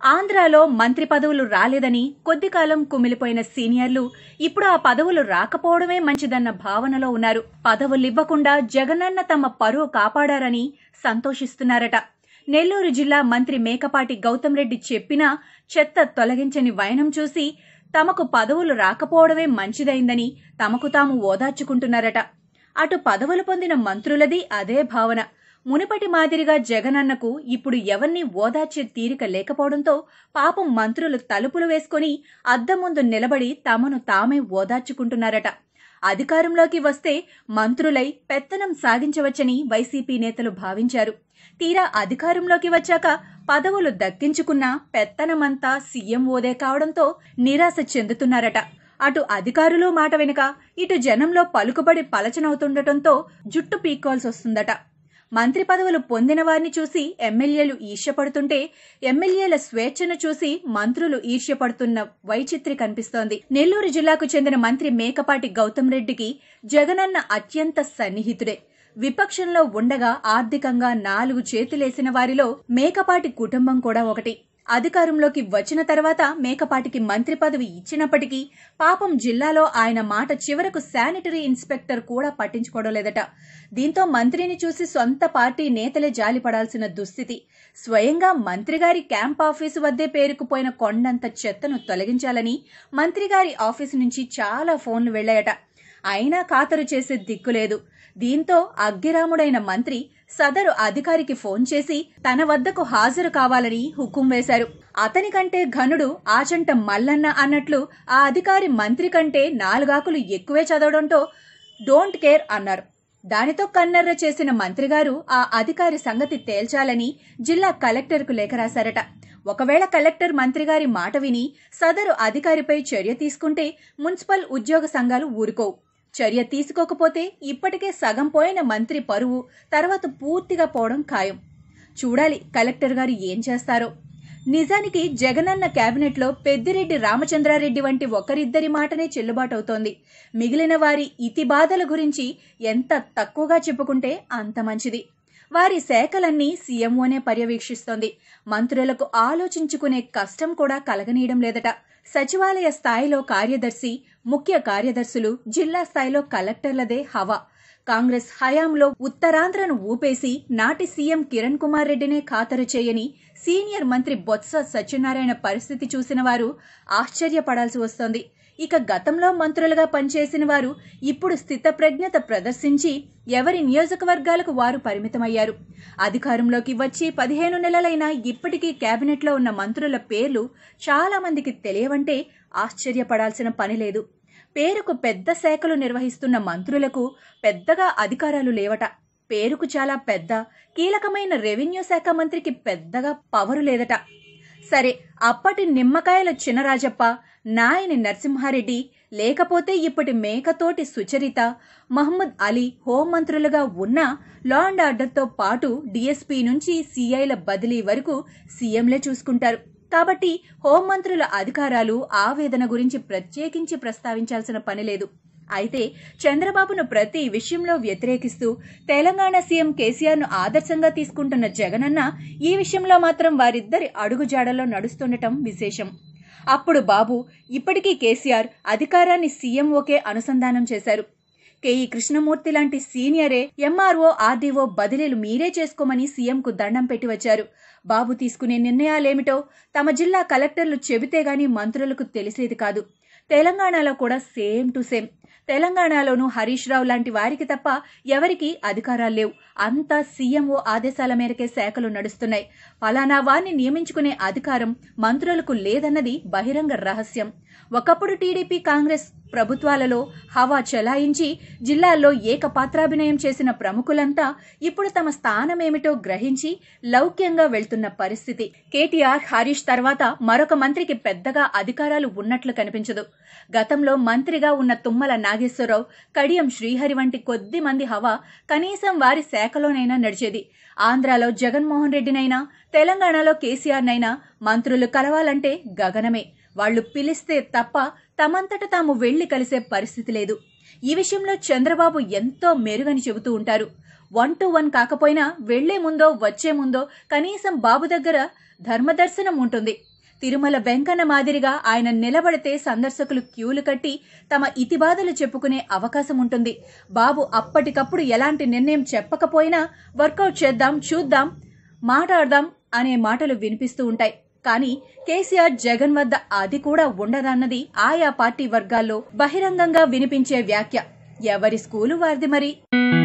ఆంధ్రాలో మంత్రి పదవులు రాలేదని కొద్ది కాలం కుమిలిపోయిన సీనియర్లు ఇప్పుడు ఆ పదవులు రాకపోవడమే మంచిదన్న భావనలో ఉన్నారు పదవులివ్వకుండా జగనన్న తమ పరువు కాపాడారని సంతోషిస్తున్నారట నెల్లూరు జిల్లా మంత్రి మేకపాటి గౌతమ్ రెడ్డి చెప్పినా చెత్త తొలగించని వైనం చూసి తమకు పదవులు రాకపోవడమే మంచిదైందని తమకు తాము ఓదార్చుకుంటున్నారట అటు పదవులు పొందిన మంత్రులది అదే భావన మునుపటి మాదిరిగా జగనన్నకు ఇప్పుడు ఎవరిని ఓదార్చే తీరిక లేకపోవడంతో పాపం మంత్రులు తలుపులు వేసుకుని అద్దం ముందు నిలబడి తమను తామే ఓదార్చుకుంటున్నారట అధికారంలోకి వస్తే మంత్రులై పెత్తనం సాగించవచ్చని వైసీపీ నేతలు భావించారు తీరా అధికారంలోకి వచ్చాక పదవులు దక్కించుకున్న పెత్తనమంతా సీఎం ఓదే కావడంతో నిరాశ చెందుతున్నారట అటు అధికారులు మాట వెనుక ఇటు జనంలో పలుకుబడి పలచనవుతుండటంతో జుట్టు పీక్కోవాల్సి వస్తుందట మంత్రి పదవులు పొందిన వారిని చూసి ఎమ్మెల్యేలు ఈర్ష్యపడుతుంటే ఎమ్మెల్యేల స్వేచ్ఛను చూసి మంత్రులు ఈర్ష్యపడుతున్న వైచిత్రి కనిపిస్తోంది నెల్లూరు జిల్లాకు చెందిన మంత్రి మేకపాటి గౌతమ్ రెడ్డికి జగనన్న అత్యంత సన్నిహితుడే విపక్షంలో ఉండగా ఆర్థికంగా నాలుగు చేతులేసిన వారిలో మేకపాటి కుటుంబం కూడా ఒకటి అధికారంలోకి వచ్చిన తర్వాత మేకపాటికి మంత్రి పదవి ఇచ్చినప్పటికీ పాపం జిల్లాలో ఆయన మాట చివరకు శానిటరీ ఇన్స్పెక్టర్ కూడా పట్టించుకోవడం లేదట దీంతో మంత్రిని చూసి సొంత పార్టీ నేతలే జాలిపడాల్సిన దుస్థితి స్వయంగా మంత్రిగారి క్యాంప్ ఆఫీసు వద్దే పేరుకుపోయిన కొండంత చెత్తను తొలగించాలని మంత్రిగారి ఆఫీసు నుంచి చాలా ఫోన్లు వెళ్లాయట అయినా ఖాతరు చేసే దిక్కులేదు దీంతో అగ్గిరాముడైన మంత్రి సదరు అధికారికి ఫోన్ చేసి తన వద్దకు హాజరు కావాలని హుకుం వేశారు అతని కంటే ఘనుడు ఆచంట మల్లన్న అన్నట్లు ఆ అధికారి మంత్రి కంటే నాలుగాకులు ఎక్కువే చదవడంతో డోంట్ కేర్ అన్నారు దానితో కన్నెర్ర చేసిన మంత్రిగారు ఆ అధికారి సంగతి తేల్చాలని జిల్లా కలెక్టర్కు లేఖ రాశారట ఒకవేళ కలెక్టర్ మంత్రిగారి మాట విని సదరు అధికారిపై చర్య తీసుకుంటే మున్సిపల్ ఉద్యోగ సంఘాలు ఊరుకోవు చర్య తీసుకోకపోతే ఇప్పటికే సగం పోయిన మంత్రి పరువు తర్వాత పూర్తిగా పోవడం ఖాయం చూడాలి కలెక్టర్ గారు ఏం చేస్తారో నిజానికి జగనన్న కేబినెట్లో పెద్దిరెడ్డి రామచంద్రారెడ్డి వంటి ఒకరిద్దరి మాటనే చెల్లుబాటవుతోంది మిగిలిన వారి ఇతి బాధల గురించి ఎంత తక్కువగా చెప్పుకుంటే అంత మంచిది వారి శాఖలన్నీ సీఎంఓనే పర్యవేక్షిస్తోంది మంత్రులకు ఆలోచించుకునే కష్టం కూడా కలగనీయడం లేదట సచివాలయ స్థాయిలో కార్యదర్శి ముఖ్య కార్యదర్శులు జిల్లా స్థాయిలో కలెక్టర్లదే హవా కాంగ్రెస్ హయాంలో ఉత్తరాంధ్రను ఊపేసి నాటి సీఎం కిరణ్ కుమార్ రెడ్డినే ఖాతరు చేయని సీనియర్ మంత్రి బొత్స సత్యనారాయణ పరిస్థితి చూసిన వారు ఆశ్చర్యపడాల్సి వస్తోంది ఇక గతంలో మంత్రులుగా పనిచేసిన వారు ఇప్పుడు స్థితప్రజ్ఞత ప్రదర్శించి ఎవరి నియోజకవర్గాలకు వారు పరిమితమయ్యారు అధికారంలోకి వచ్చి పదిహేను నెలలైనా ఇప్పటికీ కేబినెట్లో ఉన్న మంత్రుల పేర్లు చాలా మందికి తెలియవంటే ఆశ్చర్యపడాల్సిన పని లేదు పేరుకు పెద్ద శాఖలు నిర్వహిస్తున్న మంత్రులకు పెద్దగా అధికారాలు లేవట పేరుకు చాలా పెద్ద కీలకమైన రెవెన్యూ శాఖ మంత్రికి పెద్దగా పవరు లేదట సరే అప్పటి నిమ్మకాయల చినరాజప్ప నాయని నరసింహారెడ్డి లేకపోతే ఇప్పటి మేకతోటి సుచరిత మహమ్మద్ అలీ హోంమంత్రులుగా ఉన్న లా అండ్ ఆర్డర్తో పాటు డీఎస్పీ నుంచి సీఐల బదిలీ వరకు సీఎంలే చూసుకుంటారు కాబట్టి హోంమంత్రుల అధికారాలు ఆవేదన గురించి ప్రత్యేకించి ప్రస్తావించాల్సిన పని లేదు అయితే చంద్రబాబును ప్రతి విషయంలో వ్యతిరేకిస్తూ తెలంగాణ సీఎం కేసీఆర్ను ఆదర్శంగా తీసుకుంటున్న జగనన్న ఈ విషయంలో మాత్రం వారిద్దరి అడుగుజాడలో నడుస్తుండటం విశేషం అప్పుడు బాబు ఇప్పటికీ కేసీఆర్ అధికారాన్ని సీఎంఓకే అనుసంధానం చేశారు కేఈ కృష్ణమూర్తి లాంటి సీనియరే ఎంఆర్ఓ ఆర్డీఓ బదిలీలు మీరే చేసుకోమని సీఎంకు దండం పెట్టి వచ్చారు బాబు తీసుకునే నిర్ణయాలేమిటో తమ జిల్లా కలెక్టర్లు చెబితే గాని మంత్రులకు తెలిసేది కాదు తెలంగాణలో కూడా సేమ్ టు సేమ్ తెలంగాణలోనూ హరీష్ రావు లాంటి వారికి తప్ప ఎవరికీ అధికారాలు లేవు అంతా సీఎంఓ ఆదేశాల మేరకే శాఖలు నడుస్తున్నాయి ఫలానా వారిని నియమించుకునే అధికారం మంత్రులకు లేదన్నది బహిరంగ రహస్యం ఒకప్పుడు టీడీపీ కాంగ్రెస్ ప్రభుత్వాలలో హవా చెలాయించి జిల్లాల్లో ఏకపాత్రాభినయం చేసిన ప్రముఖులంతా ఇప్పుడు తమ స్థానమేమిటో గ్రహించి లౌక్యంగా వెళ్తున్న పరిస్థితి కేటీఆర్ హరీష్ తర్వాత మరొక మంత్రికి పెద్దగా అధికారాలు ఉన్నట్లు కనిపించదు గతంలో మంత్రిగా ఉన్న తుమ్మల నాగేశ్వరరావు కడియం శ్రీహరి వంటి కొద్ది మంది హవా కనీసం వారి శాఖలోనైనా నడిచేది ఆంధ్రాలో జగన్మోహన్ రెడ్డినైనా తెలంగాణలో కేసీఆర్నైనా మంత్రులు కలవాలంటే గగనమే వాళ్లు పిలిస్తే తప్ప తమంతట తాము వెళ్లి కలిసే పరిస్థితి లేదు ఈ విషయంలో చంద్రబాబు ఎంతో మెరుగని చెబుతూ ఉంటారు వన్ టు వన్ కాకపోయినా వెళ్లే ముందో వచ్చే ముందో కనీసం బాబు దగ్గర ధర్మదర్శనం ఉంటుంది తిరుమల వెంకన్న మాదిరిగా ఆయన నిలబడితే సందర్శకులు క్యూలు కట్టి తమ ఇతిబాధలు చెప్పుకునే అవకాశం ఉంటుంది బాబు అప్పటికప్పుడు ఎలాంటి నిర్ణయం చెప్పకపోయినా వర్కౌట్ చేద్దాం చూద్దాం మాట్లాడదాం అనే మాటలు వినిపిస్తూ ఉంటాయి కానీ కేసీఆర్ జగన్ వద్ద అది కూడా ఉండదన్నది ఆయా పార్టీ వర్గాల్లో బహిరంగంగా వినిపించే వ్యాఖ్య ఎవరి స్కూలు వారిది మరి